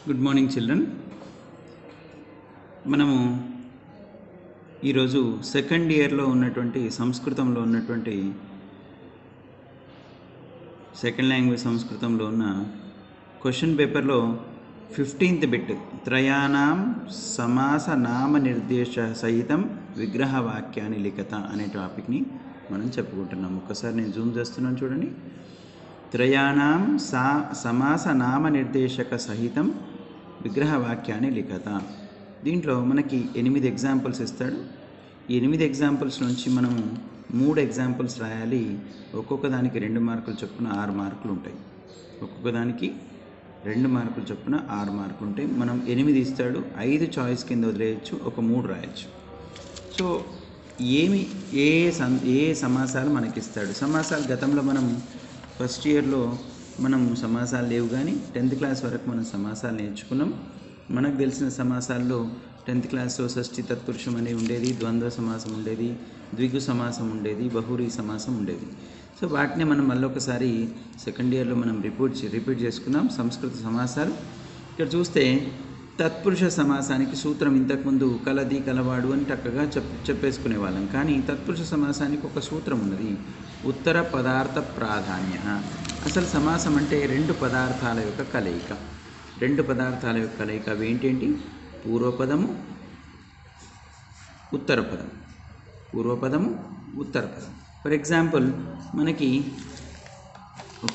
good morning children మనము ఈరోజు second ఇయర్లో ఉన్నటువంటి సంస్కృతంలో ఉన్నటువంటి సెకండ్ లాంగ్వేజ్ సంస్కృతంలో ఉన్న క్వశ్చన్ పేపర్లో ఫిఫ్టీన్త్ బిట్ త్రయాణం సమాస నామ నిర్దేశ సహితం విగ్రహ వాక్యాన్ని లిఖత అనే టాపిక్ని మనం చెప్పుకుంటున్నాం ఒక్కసారి నేను జూమ్ చేస్తున్నాను చూడండి త్రయాణం సా సమాస నామ నిర్దేశక సహితం విగ్రహ వాక్యాన్ని లిఖత దీంట్లో మనకి ఎనిమిది ఎగ్జాంపుల్స్ ఇస్తాడు ఈ ఎనిమిది ఎగ్జాంపుల్స్ నుంచి మనము మూడు ఎగ్జాంపుల్స్ రాయాలి ఒక్కొక్క దానికి రెండు మార్కులు చొప్పున ఆరు మార్కులు ఉంటాయి ఒక్కొక్క దానికి రెండు మార్కులు చొప్పున ఆరు మార్కులు ఉంటాయి మనం ఎనిమిది ఇస్తాడు ఐదు చాయిస్ కింద వదిలేయచ్చు ఒక మూడు రాయొచ్చు సో ఏమి ఏ సం ఏ సమాసాలు మనకి ఇస్తాడు సమాసాలు గతంలో మనం ఫస్ట్ ఇయర్లో మనం సమాసాలు లేవు కానీ టెన్త్ క్లాస్ వరకు మనం సమాసాలు నేర్చుకున్నాం మనకు తెలిసిన సమాసాల్లో టెన్త్ క్లాస్లో షష్ఠి తత్పురుషం అనేది ఉండేది ద్వంద్వ సమాసం ఉండేది ద్విగు సమాసం ఉండేది బహురీ సమాసం ఉండేది సో వాటిని మనం మళ్ళీ ఒకసారి సెకండ్ ఇయర్లో మనం రిపీట్ రిపీట్ చేసుకుందాం సంస్కృత సమాసాలు ఇక్కడ చూస్తే తత్పురుష సమాసానికి సూత్రం ఇంతకుముందు కలది కలవాడు అని చక్కగా చెప్ చెప్పేసుకునే వాళ్ళం కానీ తత్పురుష సమాసానికి ఒక సూత్రం ఉన్నది ఉత్తర పదార్థ ప్రాధాన్య అసలు సమాసం అంటే రెండు పదార్థాల యొక్క కలయిక రెండు పదార్థాల యొక్క కలయిక అవి ఏంటేంటి పూర్వపదము ఉత్తర పదం పూర్వపదము ఉత్తర పదం ఫర్ ఎగ్జాంపుల్ మనకి ఒక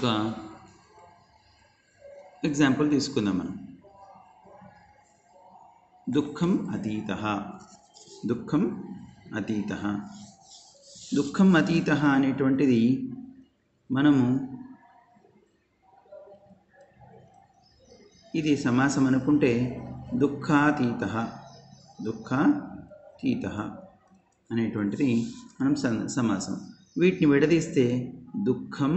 ఎగ్జాంపుల్ తీసుకుందాం మనం దుఃఖం అతీత దుఃఖం అతీత దుఃఖం అతీత అనేటువంటిది మనము ఇది సమాసం అనుకుంటే దుఃఖాతీత దుఃఖాతీత అనేటువంటిది మనం స- సమాసం వీటిని విడదీస్తే దుఃఖం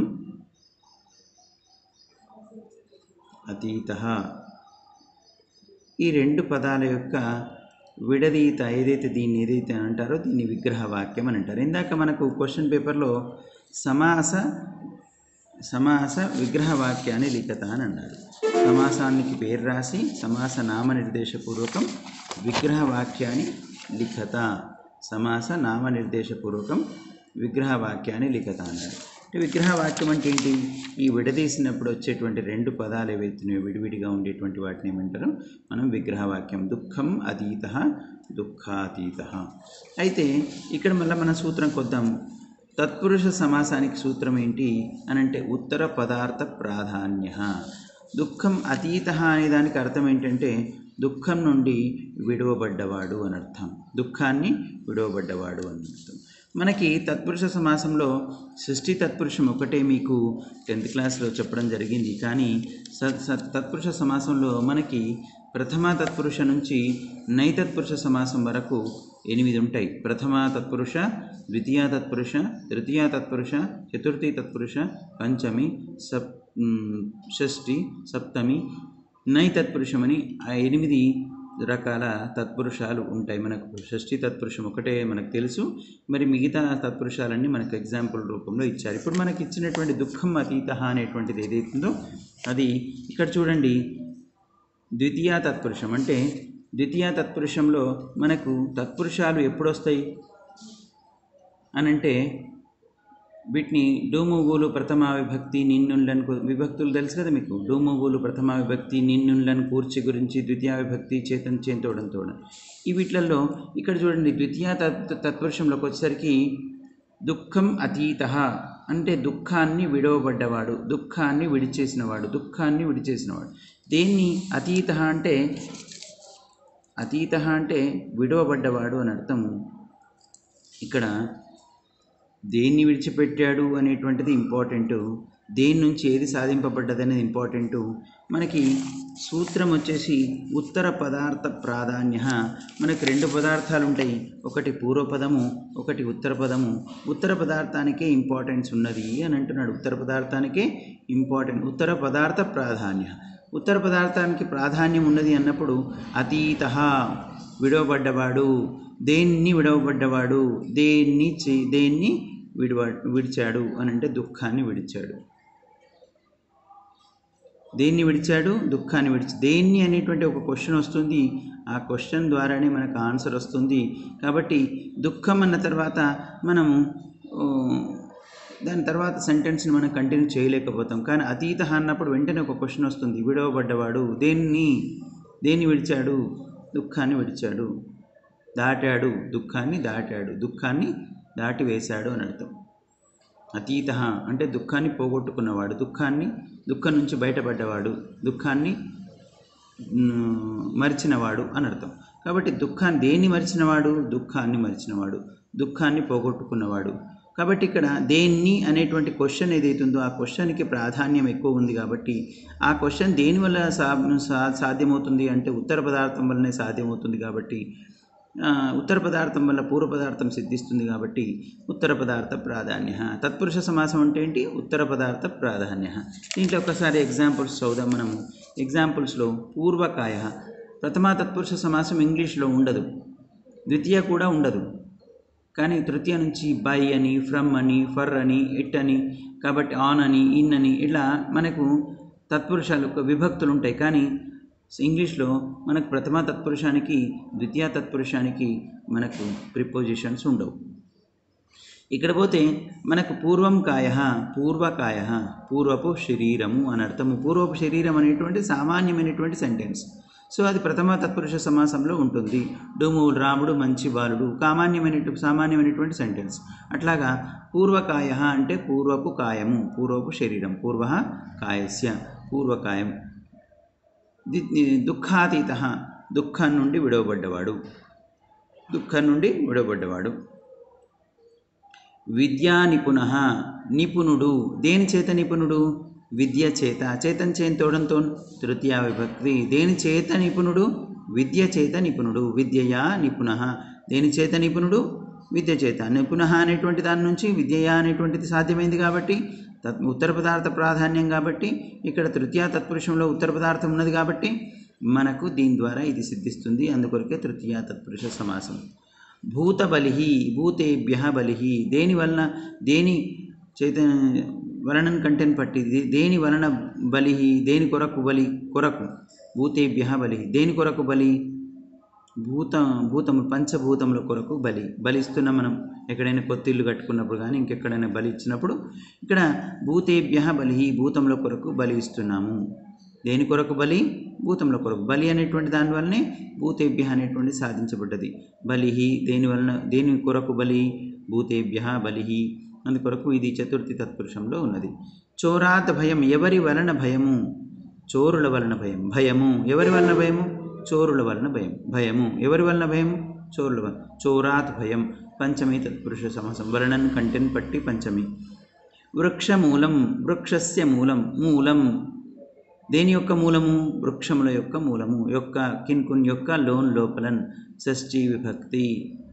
అతీత ఈ రెండు పదాల యొక్క విడదీత ఏదైతే దీన్ని ఏదైతే అంటారో దీన్ని విగ్రహ వాక్యం అని అంటారు ఇందాక మనకు క్వశ్చన్ పేపర్లో సమాస సమాస విగ్రహ వాక్యాన్ని లిఖత అని అన్నారు సమాసానికి పేరు రాసి సమాస నామ నిర్దేశపూర్వకం విగ్రహ వాక్యాన్ని లిఖత సమాస నామ నిర్దేశపూర్వకం విగ్రహ వాక్యాన్ని లిఖత అన్నారు అంటే విగ్రహ వాక్యం అంటే ఏంటి ఈ విడదీసినప్పుడు వచ్చేటువంటి రెండు పదాలు ఏవైతున్నాయో విడివిడిగా ఉండేటువంటి వాటిని ఏమంటారు మనం విగ్రహ వాక్యం దుఃఖం అతీత దుఃఖాతీత అయితే ఇక్కడ మళ్ళీ మన సూత్రం కొద్దాము తత్పురుష సమాసానికి సూత్రం ఏంటి అని అంటే ఉత్తర పదార్థ ప్రాధాన్య దుఃఖం అతీత అనే దానికి అర్థం ఏంటంటే దుఃఖం నుండి విడువబడ్డవాడు అని అర్థం దుఃఖాన్ని విడువబడ్డవాడు అని అర్థం మనకి తత్పురుష సమాసంలో సృష్టి తత్పురుషం ఒకటే మీకు టెన్త్ క్లాస్లో చెప్పడం జరిగింది కానీ స స- తత్పురుష సమాసంలో మనకి ప్రథమ తత్పురుష నుంచి నైతత్పురుష సమాసం వరకు ఎనిమిది ఉంటాయి ప్రథమ తత్పురుష ద్వితీయ తత్పురుష తృతీయ తత్పురుష చతుర్థి తత్పురుష పంచమి సప్ మ్, షష్ఠి సప్తమి నైతత్పురుషమని ఆ ఎనిమిది రకాల తత్పురుషాలు ఉంటాయి మనకు షష్ఠి తత్పురుషం ఒకటే మనకు తెలుసు మరి మిగతా తత్పురుషాలన్నీ మనకు ఎగ్జాంపుల్ రూపంలో ఇచ్చారు ఇప్పుడు మనకి ఇచ్చినటువంటి దుఃఖం అతీత అనేటువంటిది ఏదైతుందో అది ఇక్కడ చూడండి ద్వితీయ తత్పురుషం అంటే ద్వితీయ తత్పురుషంలో మనకు తత్పురుషాలు ఎప్పుడు వస్తాయి అని అంటే వీటిని డూముగూలు ప్రథమ విభక్తి నిన్నులను కు- విభక్తులు తెలుసు కదా మీకు డూముగూలు ప్రథమ విభక్తి నిన్నులను కూర్చి గురించి ద్వితీయ విభక్తి చేతన్ చేతోడం తోడం ఈ వీటిలలో ఇక్కడ చూడండి ద్వితీయ తత్ తత్పురుషంలోకి వచ్చేసరికి దుఃఖం అతీత అంటే దుఃఖాన్ని విడవబడ్డవాడు దుఃఖాన్ని విడిచేసినవాడు దుఃఖాన్ని విడిచేసినవాడు దేన్ని అతీత అంటే అతీత అంటే విడవబడ్డవాడు అని అర్థము ఇక్కడ దేన్ని విడిచిపెట్టాడు అనేటువంటిది ఇంపార్టెంట్ దేని నుంచి ఏది సాధింపబడ్డది అనేది ఇంపార్టెంట్ మనకి సూత్రం వచ్చేసి ఉత్తర పదార్థ ప్రాధాన్య మనకి రెండు పదార్థాలు ఉంటాయి ఒకటి పూర్వపదము ఒకటి ఉత్తర పదము ఉత్తర పదార్థానికే ఇంపార్టెన్స్ ఉన్నది అని అంటున్నాడు ఉత్తర పదార్థానికే ఇంపార్టెంట్ ఉత్తర పదార్థ ప్రాధాన్య ఉత్తర పదార్థానికి ప్రాధాన్యం ఉన్నది అన్నప్పుడు అతీత విడవబడ్డవాడు దేన్ని విడవబడ్డవాడు దేన్ని చే- దేన్ని విడివ విడిచాడు అని అంటే దుఃఖాన్ని విడిచాడు దేన్ని విడిచాడు దుఃఖాన్ని విడిచి దేన్ని అనేటువంటి ఒక క్వశ్చన్ వస్తుంది ఆ క్వశ్చన్ ద్వారానే మనకు ఆన్సర్ వస్తుంది కాబట్టి దుఃఖం అన్న తర్వాత మనము ఆ, దాని తర్వాత సెంటెన్స్ని మనం కంటిన్యూ చేయలేకపోతాం కానీ అతీత అన్నప్పుడు వెంటనే ఒక క్వశ్చన్ వస్తుంది విడవబడ్డవాడు దేన్ని దేన్ని విడిచాడు దుఃఖాన్ని విడిచాడు దాటాడు దుఃఖాన్ని దాటాడు దుఃఖాన్ని దాటి వేశాడు అని అర్థం అతీత అంటే దుఃఖాన్ని పోగొట్టుకున్నవాడు దుఃఖాన్ని దుఃఖం నుంచి బయటపడ్డవాడు దుఃఖాన్ని మ్, మరిచినవాడు అని అర్థం కాబట్టి దుఃఖాన్ని దేన్ని మరిచినవాడు దుఃఖాన్ని మరిచినవాడు దుఃఖాన్ని పోగొట్టుకున్నవాడు కాబట్టి ఇక్కడ దేన్ని అనేటువంటి క్వశ్చన్ ఏదైతుందో ఆ క్వశ్చన్కి ప్రాధాన్యం ఎక్కువ ఉంది కాబట్టి ఆ క్వశ్చన్ దేనివల్ల సా సా- సాధ్యమవుతుంది అంటే ఉత్తర పదార్థం వల్లనే సాధ్యమవుతుంది కాబట్టి ఆ, ఉత్తర పదార్థం వల్ల పూర్వ పదార్థం సిద్ధిస్తుంది కాబట్టి ఉత్తర పదార్థ ప్రాధాన్య తత్పురుష సమాసం అంటే ఏంటి ఉత్తర పదార్థ ప్రాధాన్య దీంట్లో ఒకసారి ఎగ్జాంపుల్స్ చదువుదాం మనము ఎగ్జాంపుల్స్లో పూర్వకాయ ప్రథమా తత్పురుష సమాసం ఇంగ్లీష్లో ఉండదు ద్వితీయ కూడా ఉండదు కానీ తృతీయ నుంచి బై అని ఫ్రమ్ అని ఫర్ అని ఇట్ అని కాబట్టి ఆన్ అని ఇన్ అని ఇట్లా మనకు తత్పురుషాలు ఒక విభక్తులు ఉంటాయి కానీ ఇంగ్లీష్లో మనకు ప్రథమ తత్పురుషానికి ద్వితీయ తత్పురుషానికి మనకు ప్రిపోజిషన్స్ ఉండవు ఇక్కడ పోతే మనకు పూర్వం కాయ పూర్వకాయ పూర్వపు శరీరము అని అర్థము పూర్వపు శరీరం అనేటువంటి సామాన్యమైనటువంటి సెంటెన్స్ సో అది ప్రథమ తత్పురుష సమాసంలో ఉంటుంది డోము రాముడు మంచి బాలుడు కామాన్యమైనటువంటి సామాన్యమైనటువంటి సెంటెన్స్ అట్లాగా పూర్వకాయ అంటే పూర్వపు కాయము పూర్వపు శరీరం పూర్వ కాయస్య పూర్వకాయం ది- ది- దుఃఖాతీత దుఃఖం నుండి విడవబడ్డవాడు దుఃఖం నుండి విడవబడ్డవాడు విద్యా నిపుణ నిపుణుడు దేని చేత నిపుణుడు విద్య చేత చేతన్ చేన్ తోడంతో తృతీయ విభక్తి దేని చేత నిపుణుడు విద్య చేత నిపుణుడు విద్యయా నిపుణ దేని చేత నిపుణుడు విద్య చేత నిపుణ అనేటువంటి దాని నుంచి విద్యయా అనేటువంటిది సాధ్యమైంది కాబట్టి తత్ ఉత్తర పదార్థ ప్రాధాన్యం కాబట్టి ఇక్కడ తృతీయ తత్పురుషంలో ఉత్తర పదార్థం ఉన్నది కాబట్టి మనకు దీని ద్వారా ఇది సిద్ధిస్తుంది అందుకొరకే తృతీయ తత్పురుష సమాసం భూత బలి భూతేభ్య బలి దేని వలన దేని చైతన్య వలనం కంటెన్ పట్టి దే- దేని వలన బలి దేని కొరకు బలి కొరకు భూతేభ్య బలి దేని కొరకు బలి భూత భూతము పంచభూతముల కొరకు బలి బలిస్తున్న మనం ఎక్కడైనా కొత్త ఇల్లు కట్టుకున్నప్పుడు కానీ ఇంకెక్కడైనా బలి ఇచ్చినప్పుడు ఇక్కడ భూతేభ్య బలి భూతముల కొరకు బలి ఇస్తున్నాము దేని కొరకు బలి భూతముల కొరకు బలి అనేటువంటి దానివల్లనే భూతేభ్య అనేటువంటి సాధించబడ్డది బలి దేని వలన దేని కొరకు బలి భూతేభ్య బలి అందుకొరకు ఇది చతుర్థి తత్పురుషంలో ఉన్నది చోరాత్ భయం ఎవరి వలన భయము చోరుల వలన భయం భయము ఎవరి వలన భయము చోరుల వలన భయం భయము ఎవరి వలన భయము చోరుల వలన చోరాత్ భయం పంచమి తత్పురుష సమాసం వలనన్ కంటెన్ పట్టి పంచమి వృక్షమూలం వృక్షస్య మూలం మూలం దేని యొక్క మూలము వృక్షముల యొక్క మూలము యొక్క కిన్కున్ యొక్క లోన్ లోపలన్ షష్ఠీ విభక్తి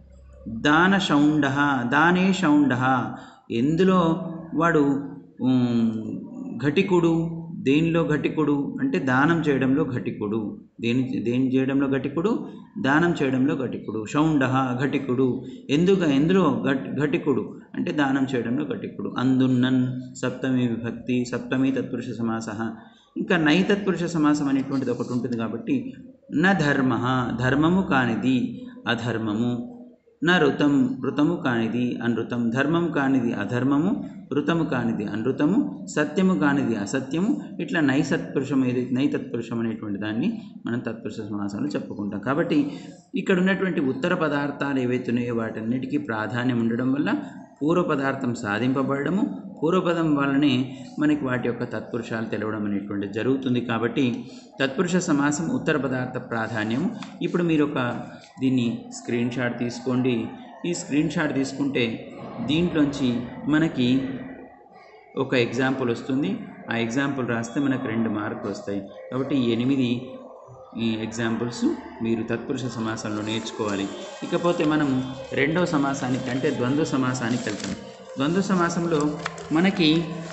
దాన షౌండ దానే షౌండ ఎందులో వాడు ఉమ్, ఘటికుడు దేనిలో ఘటికుడు అంటే దానం చేయడంలో ఘటికుడు దేని దేని చేయడంలో ఘటికుడు దానం చేయడంలో ఘటికుడు షౌండ ఘటికుడు ఎందుక ఎందులో ఘట్ ఘటికుడు అంటే దానం చేయడంలో ఘటికుడు అందున్నన్ సప్తమి విభక్తి సప్తమి తత్పురుష సమాస ఇంకా నైతత్పురుష సమాసం అనేటువంటిది ఒకటి ఉంటుంది కాబట్టి న ధర్మ ధర్మము కానిది అధర్మము న ఋతం ఋతము కానిది అనృతం ధర్మము కానిది అధర్మము ఋతము కానిది అనృతము సత్యము కానిది అసత్యము ఇట్లా నైసత్పురుషం ఏదైతే నైతత్పురుషం అనేటువంటి దాన్ని మనం తత్పురుష సమాసంలో చెప్పుకుంటాం కాబట్టి ఇక్కడ ఉన్నటువంటి ఉత్తర పదార్థాలు ఏవైతే ఉన్నాయో వాటన్నిటికీ ప్రాధాన్యం ఉండడం వల్ల పూర్వ పదార్థం సాధింపబడము పూర్వపదం వల్లనే మనకి వాటి యొక్క తత్పురుషాలు తెలవడం అనేటువంటిది జరుగుతుంది కాబట్టి తత్పురుష సమాసం ఉత్తర పదార్థ ప్రాధాన్యము ఇప్పుడు మీరు ఒక దీన్ని స్క్రీన్ షాట్ తీసుకోండి ఈ స్క్రీన్ షాట్ తీసుకుంటే దీంట్లోంచి మనకి ఒక ఎగ్జాంపుల్ వస్తుంది ఆ ఎగ్జాంపుల్ రాస్తే మనకు రెండు మార్కులు వస్తాయి కాబట్టి ఈ ఎనిమిది ఈ ఎగ్జాంపుల్స్ మీరు తత్పురుష సమాసంలో నేర్చుకోవాలి ఇకపోతే మనం రెండవ సమాసానికి అంటే ద్వంద్వ సమాసానికి వెళ్తాం ద్వంద్వ సమాసంలో మనకి